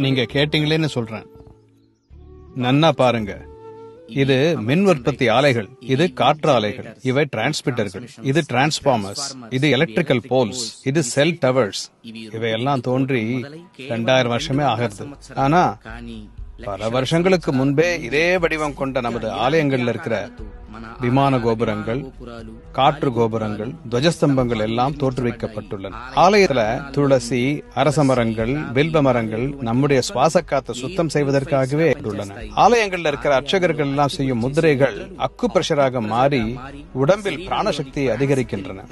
நீங்க கேட்டீங்களேன்னு சொல்றேன் நன்னா பாருங்க இது மின் உற்பத்தி ஆலைகள் இது காற்று ஆலைகள் இவை டிரான்ஸ்மிட்டர்கள் இது டிரான்ஸ்பார்மர்ஸ் இது எலக்ட்ரிக்கல் போல்ஸ் இது செல் டவர்ஸ் இவையெல்லாம் தோன்றி ரெண்டாயிரம் வருஷமே ஆகிறது ஆனா பல வருஷங்களுக்கு முன்பே இதே வடிவம் கொண்ட நமது ஆலயங்கள்ல இருக்கிற விமான கோபுரங்கள் காற்று கோபுரங்கள் துவஜஸ்தம்பங்கள் எல்லாம் தோற்றுவிக்கப்பட்டுள்ளன ஆலயத்துல துளசி அரச மரங்கள் வில்வ மரங்கள் நம்முடைய சுவாச காத்தை சுத்தம் செய்வதற்காகவே உள்ளன ஆலயங்கள்ல இருக்கிற அர்ச்சகர்கள் எல்லாம் செய்யும் முத்திரைகள் அக்கு பிரஷராக மாறி உடம்பில் பிராணசக்தியை அதிகரிக்கின்றன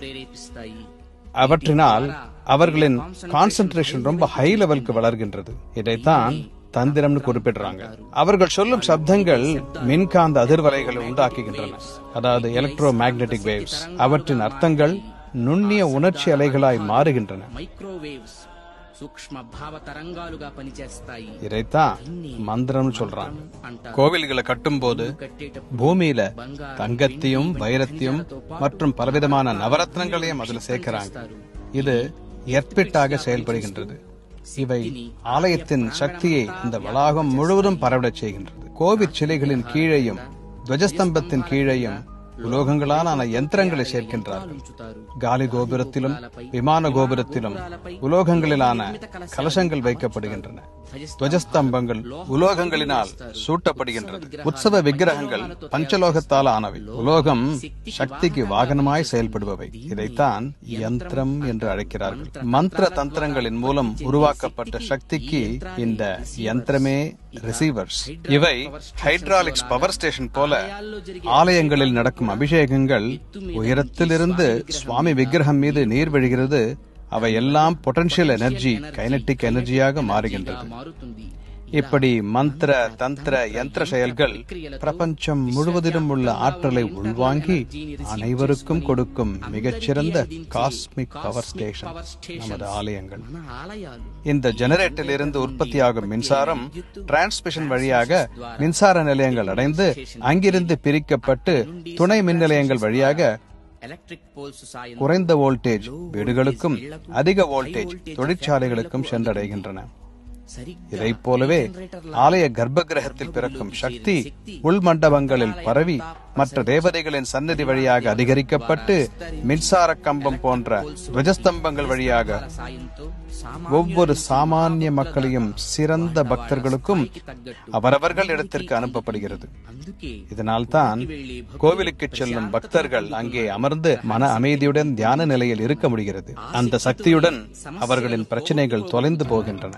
அவற்றினால் அவர்களின் கான்சென்ட்ரேஷன் ரொம்ப ஹை லெவலுக்கு வளர்கின்றது இதைத்தான் தந்திரம்னு குறிப்பிடுறாங்க அவர்கள் சொல்லும் சப்தங்கள் மின்காந்த அதிர்வலைகளை உண்டாக்குகின்றன அதாவது எலக்ட்ரோ மேக்னெட்டிக் வேவ்ஸ் அவற்றின் அர்த்தங்கள் நுண்ணிய உணர்ச்சி அலைகளாய் மாறுகின்றன మైక్రోవేవ్స్ సూక్ష్మ భావ తరంగాలుగా పనిచేస్తాయి இதைத்தான் மந்திரம்னு சொல்றாங்க అంటారు கோவில்களை கட்டும்போது కట్టేటప్పుడు பூமியில தங்கத்தையும் வைரத்தையும் மற்றும் பலவிதமான நவரத்னங்களையும் அதுல சேர்க்கிறாங்க இது எற்பிட்டாக செயல்படுகின்றது இவை ஆலயத்தின் சக்தியை இந்த வளாகம் முழுவதும் பரவிடச் செய்கின்றது கோவில் சிலைகளின் கீழேயும் துவஜஸ்தம்பத்தின் கீழேயும் உலோகங்களாலான யந்திரங்களை சேர்க்கின்றார்கள் ఉంచుతారు காலி கோபுரத்திலும் விமான கோபுரத்திலும் உலோகங்களிலான கலசங்கள் வைக்கப்படுகின்றன துவஜஸ்தம்பங்கள் உலோகங்களினால் சூட்டப்படுகின்றது உற்சவ விக்கிரகங்கள் பஞ்சலோகத்தால் ஆனவை உலோகம் சக்திக்கு வாகனமாய் செயல்படுபவை இதைத்தான் யந்திரம் என்று அழைக்கிறார்கள் மந்திர தந்திரங்களின் மூலம் உருவாக்கப்பட்ட சக்திக்கு இந்த யந்திரமே ரிசீவர்ஸ் இவை ஹைட்ராலிக்ஸ் பவர் ஸ்டேஷன் போல ஆலயங்களில் நடக்கும் அபிஷேகங்கள் உயரத்திலிருந்து சுவாமி விக்கிரகம் மீது நீர் விழுகிறது அவை எல்லாம் பொட்டன்ஷியல் எனர்ஜி கைனட்டிக் எனர்ஜியாக மாறுகின்றது మారుతుంది இப்படி மந்திர தந்திர யந்திர செயல்கள் பிரபஞ்சம் முழுவதிலும் உள்ள ஆற்றலை உள்வாங்கி அனைவருக்கும் கொடுக்கும் மிகச்சிறந்த காஸ்மிக் பவர் ஸ்டேஷன் நமது ஆலயங்கள் మన ఆలయాలు இந்த ஜெனரேட்டரில் இருந்து உற்பத்தியாகும் மின்சாரம் டிரான்ஸ்மிஷன் வழியாக மின்சார நிலையங்கள் அடைந்து அங்கிருந்து பிரிக்கப்பட்டு துணை மின் நிலையங்கள் வழியாக ఎలక్ట్రిక్ పోల్స్ సాయం குறைந்த வோல்டேஜ் வீடுகளுக்கும் அதிக வோல்டேஜ் தொழிற்சாலைகளுக்கும் சென்றடைகின்றன సరిగ్గా இதைப் போலவே ஆலய கர்ப்ப கிரகத்தில் பிறக்கும் சக்தி உள் மண்டபங்களில் பரவி மற்ற தேவதைகளின் சன்னதி வழியாக அதிகரிக்கப்பட்டு மின்சார கம்பம் போன்ற துவஜஸ்தம்பங்கள் வழியாக సాయంతో ஒவ்வொரு சாமானிய மக்களையும் சிறந்த பக்தர்களுக்கும் அவரவர்கள் இடத்திற்கு அனுப்பப்படுகிறது అందుకే இதனால்தான் கோவிலுக்கு செல்லும் பக்தர்கள் அங்கே அமர்ந்து மன அமைதியுடன் தியான நிலையில் இருக்க முடிகிறது அந்த சக்தியுடன் அவர்களின் பிரச்சனைகள் தொலைந்து போகின்றன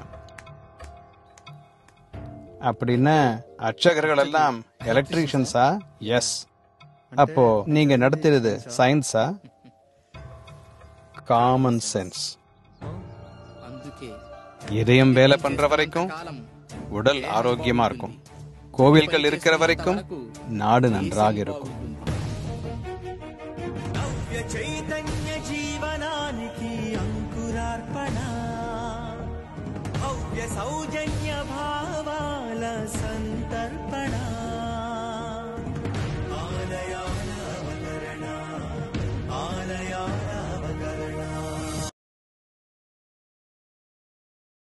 அப்படின்னா அர்ச்சகர்கள் எல்லாம் எலக்ட்ரீஷியன்ஸா எஸ் அப்போ நீங்க நடத்துறது சயின்ஸா காமன் சென்ஸ் అందుకే இதயம் வேலை பண்ற வரைக்கும் కాలం உடல் ஆரோக்கியமா இருக்கும் கோவில்கள் இருக்கிற வரைக்கும் நாடு நன்றாக இருக்கும் నవ్య చైతన్య జీవనానికి అంకురార్పణ భవ్య సౌజన్య భావాల సంతర్పణ